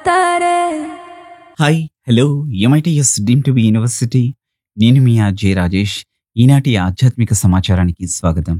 తరే hi hello MITS deem to be university నేను మీ RJ Rajesh ఈనాటి ఆధ్యాత్మిక సమాచారానికి స్వాగతం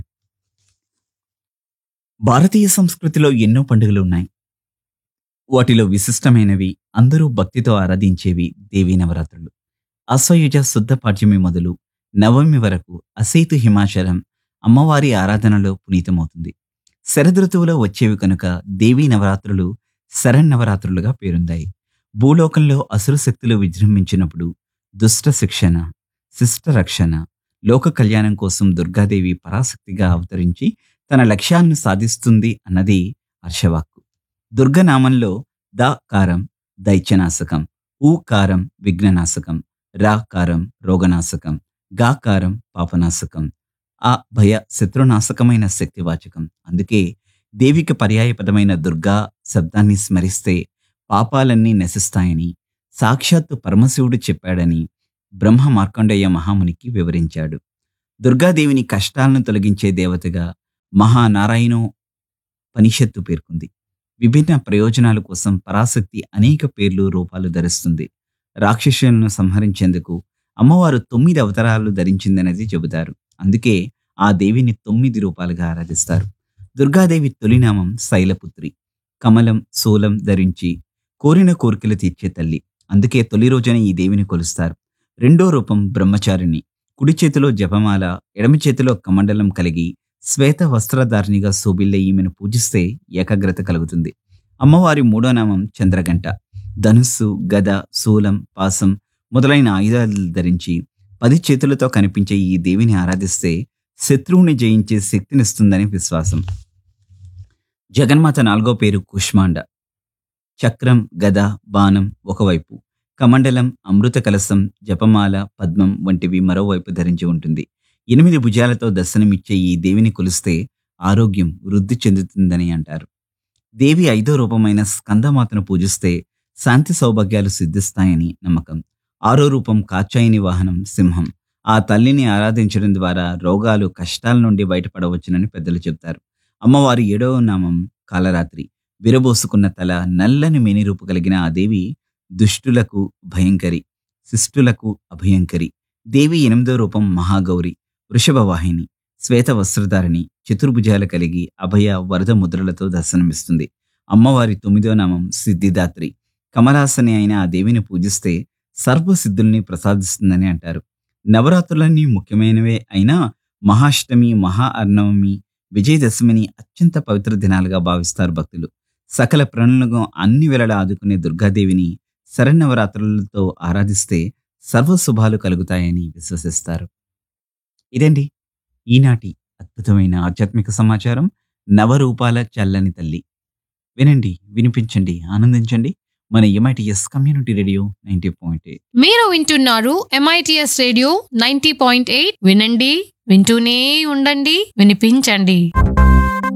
భారతీయ సంస్కృతిలో ఎన్నో పండుగలు ఉన్నాయి వాటిలో విశిష్టమైనవి అందరూ భక్తితో ఆరాధించేవి దేవీ నవరాత్రులు అశ్వయుజ శుద్ధ పాడ్యమి మొదలు నవమి వరకు అసేతు హిమాచలం అమ్మవారి ఆరాధనలో పునీతమవుతుంది శరదృతువులో వచ్చేవి కనుక దేవీ నవరాత్రులు శరన్నవరాత్రులుగా పేరొందాయి భూలోకంలో అసురు శక్తులు విజృంభించినప్పుడు దుష్ట శిక్షణ శిష్ట రక్షణ లోక కళ్యాణం కోసం దుర్గాదేవి పరాశక్తిగా అవతరించి తన లక్ష్యాలను సాధిస్తుంది అన్నది హర్షవాక్కు దుర్గనామంలో ద కారం దైత్యనాశకం ఊ కారం విఘ్ననాశకం రా కారం రోగనాశకం గా కారం పాపనాశకం ఆ భయ శత్రునాశకమైన శక్తివాచకం అందుకే దేవికి పర్యాయపదమైన దుర్గా శబ్దాన్ని స్మరిస్తే పాపాలన్నీ నశిస్తాయని సాక్షాత్తు పరమశివుడు చెప్పాడని బ్రహ్మ మార్కండేయ మహామునికి వివరించాడు దుర్గాదేవిని కష్టాలను తొలగించే దేవతగా మహానారాయణో పనిషత్తు పేర్కొంది విభిన్న ప్రయోజనాల కోసం పరాశక్తి అనేక పేర్లు రూపాలు ధరిస్తుంది రాక్షసులను సంహరించేందుకు అమ్మవారు తొమ్మిది అవతారాలు ధరించిందనేది చెబుతారు అందుకే ఆ దేవిని తొమ్మిది రూపాలుగా ఆరాధిస్తారు దుర్గాదేవి తొలినామం శైలపుత్రి కమలం శూలం ధరించి కోరిన కోరికలు తీర్చే తల్లి అందుకే తొలి రోజున ఈ దేవిని కొలుస్తారు రెండో రూపం బ్రహ్మచారిణి కుడి చేతిలో జపమాల ఎడమ చేతిలో కమండలం కలిగి శ్వేత వస్త్రధారిణిగా శోభిల్లే ఈమెను పూజిస్తే ఏకాగ్రత కలుగుతుంది అమ్మవారి మూడో నామం చంద్రగంట ధనుస్సు గద శూలం పాసం మొదలైన ఆయుధాలు ధరించి పది చేతులతో కనిపించే ఈ దేవిని ఆరాధిస్తే శత్రువుని జయించే శక్తినిస్తుందని విశ్వాసం జగన్మాత నాలుగో పేరు కుష్మాండ చక్రం గద బాణం ఒకవైపు కమండలం అమృత కలశం జపమాల పద్మం వంటివి మరోవైపు ధరించి ఉంటుంది ఎనిమిది భుజాలతో దర్శనమిచ్చే ఈ దేవిని కొలిస్తే ఆరోగ్యం వృద్ధి చెందుతుందని అంటారు దేవి ఐదో రూపమైన స్కందమాతను పూజిస్తే శాంతి సౌభాగ్యాలు సిద్ధిస్తాయని నమ్మకం ఆరో రూపం కాచాయిని వాహనం సింహం ఆ తల్లిని ఆరాధించడం ద్వారా రోగాలు కష్టాల నుండి బయటపడవచ్చునని పెద్దలు చెబుతారు అమ్మవారి ఏడవ నామం కాలరాత్రి విరబోసుకున్న తల నల్లని మేనిరూపు కలిగిన ఆ దేవి దుష్టులకు భయంకరి శిష్టులకు అభయంకరి దేవి ఎనిమిదో రూపం మహాగౌరి వృషభ వాహిని శ్వేత వస్త్రధారిణి చతుర్భుజాలు కలిగి అభయ వరద ముద్రలతో దర్శనమిస్తుంది అమ్మవారి తొమ్మిదో నామం సిద్ధిదాత్రి కమలాసని అయిన ఆ దేవిని పూజిస్తే సర్వసిద్ధుల్ని ప్రసాదిస్తుందని అంటారు నవరాత్రులన్నీ ముఖ్యమైనవే అయినా మహాష్టమి మహా అర్ణవమి విజయదశమిని అత్యంత పవిత్ర దినాలుగా భావిస్తారు భక్తులు సకల ప్రణులను అన్ని వేళలా ఆదుకునే దుర్గాదేవిని శరన్నవరాత్రులతో ఆరాధిస్తే సర్వశుభాలు కలుగుతాయని విశ్వసిస్తారు ఇదండి ఈనాటి అద్భుతమైన ఆధ్యాత్మిక సమాచారం నవరూపాల చల్లని తల్లి వినండి వినిపించండి ఆనందించండి మన MITS community radio ninety point eight మీరు వింటున్నారు MITS radio ninety point eight వినండి వింటూనే ఉండండి వినిపించండి